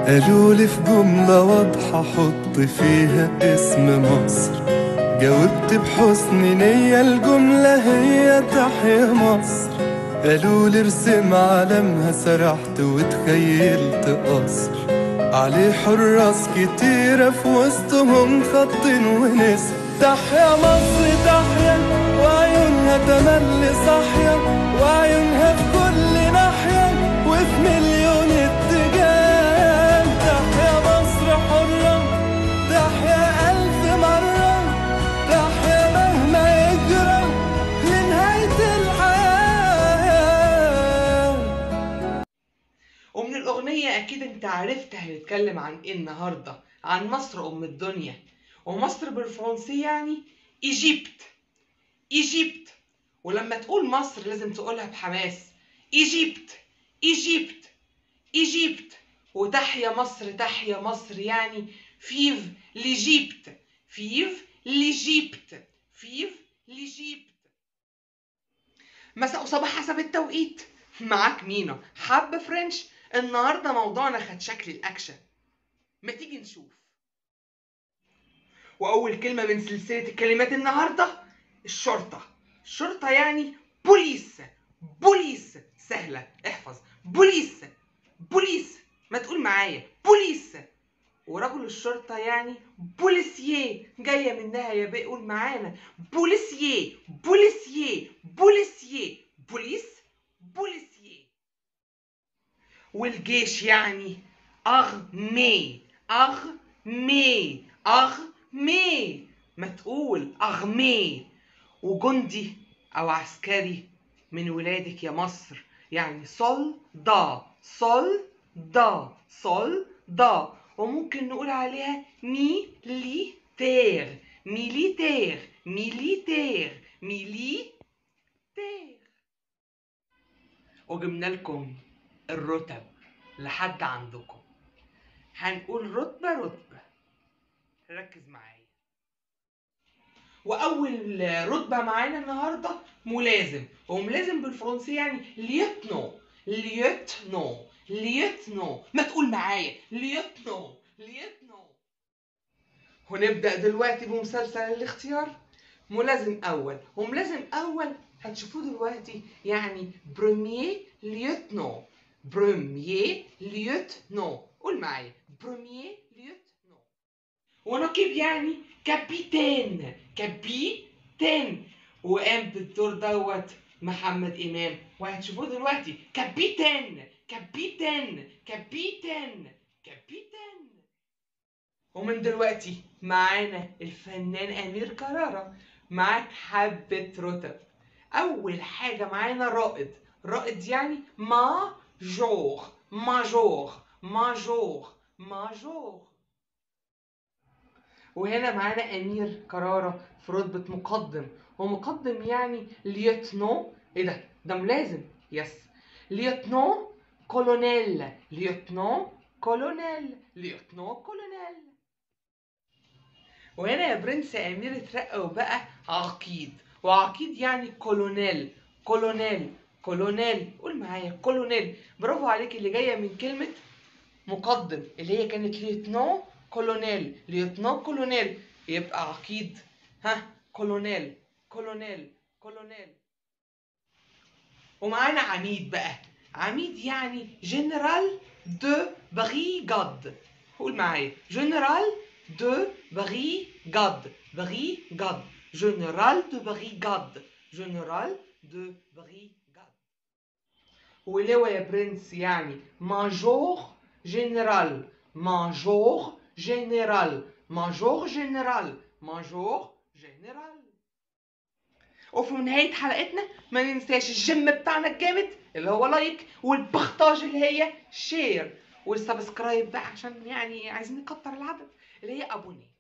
قالوا لي في جملة واضحة حط فيها اسم مصر جاوبت بحسن نية الجملة هي تحيا مصر قالوا لي ارسم علمها سرحت وتخيلت قصر عليه حراس كتيرة في وسطهم خط ونسر تحيا مصر تحيا وعيونها تملي صاحية وعيونها في كل ناحية وفي مليون اتجاه تحيا مصر حرة تحيا ألف مرة تحيا مهما يجرى لنهاية الحياة ومن الأغنية أكيد أنت عرفت هنتكلم عن إيه النهاردة عن مصر أم الدنيا ومصر بالفرنسية يعني إيجيبت إيجيبت ولما تقول مصر لازم تقولها بحماس إيجيبت إيجيبت إيجيبت وتحيا مصر تحيا مصر يعني فيف ليجيبت فيف ليجيبت فيف ليجيبت مساء وصباح حسب التوقيت معاك مينا حب فرنش النهارده موضوعنا خد شكل الاكشن ما تيجي نشوف واول كلمه من سلسله الكلمات النهارده الشرطه الشرطه يعني بوليس بوليس سهله احفظ بوليس بوليس ما تقول معايا بوليس ورجل الشرطة يعني بوليسيه جاية منها يا بيه قول معانا بوليسيه بوليسيه بوليسيه بوليس بوليسيه والجيش يعني أغمي أغمي أغمي ما تقول أغمي وجندي أو عسكري من ولادك يا مصر يعني صلدا صلدا صلدا وممكن نقول عليها ميليتير ميليتير ميليتير ميليتير وجبنا لكم الرتب لحد عندكم هنقول رتبة رتبة ركز معايا وأول رتبة معانا النهاردة ملازم وملازم بالفرنسية يعني ليتنو ليتنو ليتنو ما تقول معايا ليتنو ليتنو ونبدأ دلوقتي بمسلسل الاختيار ملازم أول وملازم أول هتشوفوه دلوقتي يعني بروميي ليوتنو بروميي ليوتنو قول معايا بروميي ليوتنو ونقيب يعني كابيتان كابيتان وقام بالدور دوت محمد إمام وهتشوفوه دلوقتي كابيتان كابيتان كابيتان كابيتان ومن دلوقتي معانا الفنان أمير كرارة معاك حبة رتب أول حاجة معانا رائد رائد يعني ماجور ماجور ماجور ماجور وهنا معانا أمير كرارة في رتبة مقدم ومقدم يعني ليوتنو إيه ده؟ ده ملازم يس ليوتنو كولونيل ليوتنو كولونيل ليوتنو كولونيل وهنا يا برنس امير اترقى وبقى عقيد وعقيد يعني كولونيل كولونيل كولونيل قول معايا كولونيل برافو عليك اللي جايه من كلمه مقدم اللي هي كانت ليوتنو كولونيل ليوتنو كولونيل يبقى عقيد ها كولونيل كولونيل كولونيل ومعانا عميد بقى عميد يعني جنرال دو بريغاد قول معايا جنرال دو بريغاد بريغاد جنرال دو بريغاد جنرال دو بريغاد ولواء يا برنس يعني ماجور جنرال ماجور جنرال ماجور جنرال ماجور جنرال وفي نهاية حلقتنا ما ننساش الجيم بتاعنا الجامد اللي هو لايك والبختاج اللي هي شير والسبسكرايب بقى عشان يعني عايزين نكتر العدد اللي هي ابوني